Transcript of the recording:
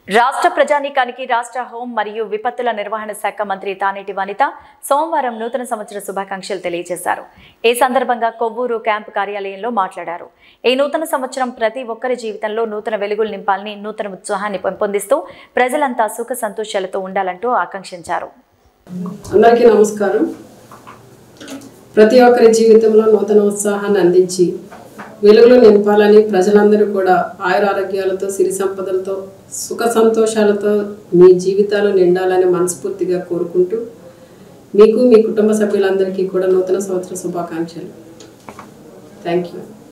రాష్ట్ర ప్రజానీకానికి రాష్ట్ర హోం మరియు విపత్తుల నిర్వహణ శాఖ మంత్రి తానేటి వనిత సోమవారం నూతన సంవత్సర శుభాకాంక్షలు తెలియజేశారు ఈ సందర్భంగా కొవ్వూరు క్యాంపు కార్యాలయంలో మాట్లాడారు ఈ నూతన సంవత్సరం ప్రతి ఒక్కరి జీవితంలో నూతన వెలుగులు నింపాలని నూతన ఉత్సాహాన్ని పెంపొందిస్తూ ప్రజలంతా సుఖ సంతోషాలతో ఉండాలంటూ ఆకాంక్షించారు అందరికీ నమస్కారం ప్రతి ఒక్కరి జీవితంలో నూతన ఉత్సాహాన్ని అందించి వెలుగులు నింపాలని ప్రజలందరూ కూడా ఆయురారోగ్యాలతో సిరి సంపదలతో సుఖ సంతోషాలతో మీ జీవితాలు నిండాలని మనస్ఫూర్తిగా కోరుకుంటూ మీకు మీ కుటుంబ సభ్యులందరికీ కూడా నూతన సంవత్సర శుభాకాంక్షలు థ్యాంక్ యూ